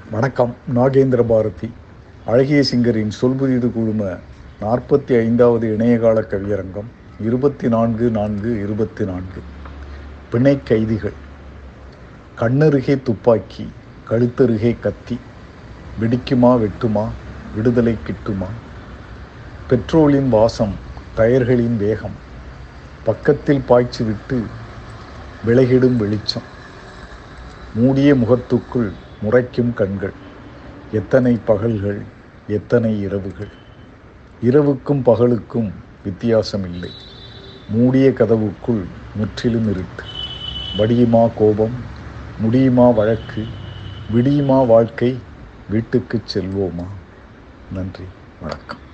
வணக்கம் நாகேந்திர பாரதி அழகிய சிங்கரின் சொல்புரிது குழும நாற்பத்தி ஐந்தாவது இணையகால கவியரங்கம் இருபத்தி நான்கு நான்கு இருபத்தி நான்கு பிணை கைதிகள் கண்ணருகே துப்பாக்கி கழுத்தருகே கத்தி வெடிக்குமா வெட்டுமா விடுதலை கிட்டுமா பெட்ரோலின் வாசம் டயர்களின் வேகம் பக்கத்தில் பாய்ச்சி விட்டு விலகிடும் வெளிச்சம் மூடிய முகத்துக்குள் முறைக்கும் கண்கள் எத்தனை பகல்கள் எத்தனை இரவுகள் இரவுக்கும் பகலுக்கும் வித்தியாசம் இல்லை மூடிய கதவுக்குள் முற்றிலும் இருட்டு வடியுமா கோபம் முடியுமா வழக்கு விடியுமா வாழ்க்கை வீட்டுக்குச் செல்வோமா நன்றி வணக்கம்